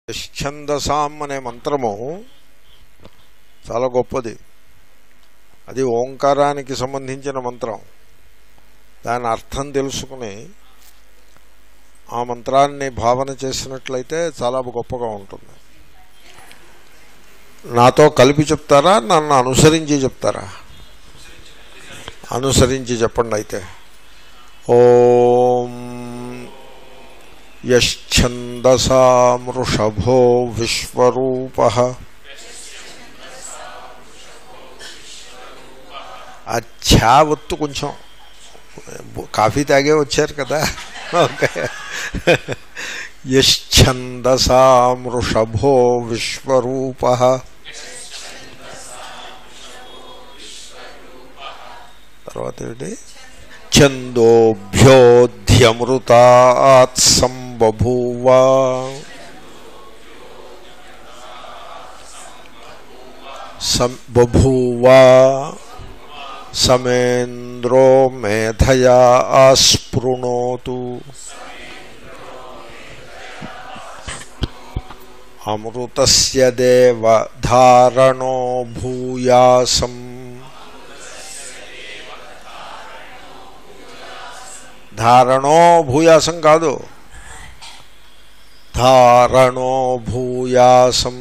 ఛందసాం అనే మంత్రము చాలా గొప్పది అది ఓంకారానికి సంబంధించిన మంత్రం దాని అర్థం తెలుసుకుని ఆ మంత్రాన్ని భావన చేసినట్లయితే చాలా గొప్పగా ఉంటుంది నాతో కలిపి చెప్తారా నన్ను అనుసరించి చెప్తారా అనుసరించి చెప్పండి అయితే ఓం యశ్చందసామృషభో విశ్వరూప ఆ ఛా ఒత్తు కొంచెం కాఫీ తాగే వచ్చారు కదా ఓకే యశ్చందసామృషభో విశ్వరూప తర్వాత ఏంటి ఛందోభ్యోధ్యమృతాత్ సంబభూవ బభూవ సಮೇంద్రో మేధయా ఆస్పృణోతు అమృతస్య దేవ ధారణో భూయాసం ధారణో భూయాసం కాదు ధారణో భూయాసం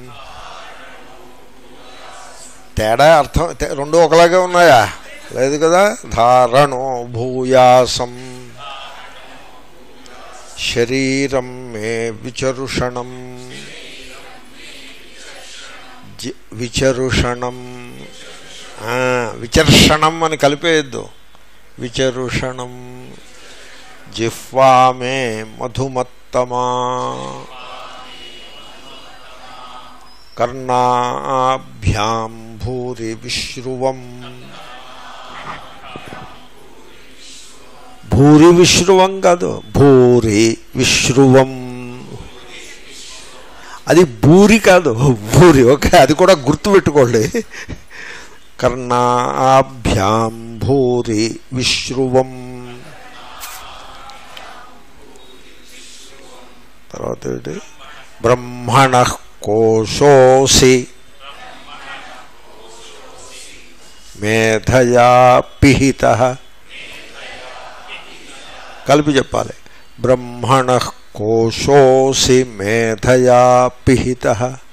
తేడా అర్థం రెండు ఒకలాగే ఉన్నాయా లేదు కదా ధారణో భూయాసం శరీరం మే విచరుషణం విచరుషణం విచర్షణం అని కలిపేయద్దు విచరుషణం జిహ్వా మే మధుమత్తమా కర్ణాభ్యాం భూరి విశ్రువం భూరి విశ్రువం కాదు భూరి విశ్రువం అది భూరి కాదు భూరి ఓకే అది కూడా గుర్తుపెట్టుకోండి కర్ణాభ్యాం భూరి విశ్రువం తర్వాత ఏంటి బ్రహ్మణ కోశోసి మేధయా పిహిత కలిపి చెప్పాలి బ్రహ్మణ కోశోసి మేధయా పిహిత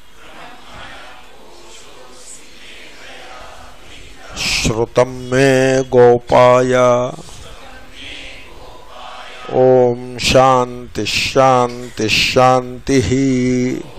శ్రుతం మే గోపాయ ఓం శాంతి శాంతి శాంతి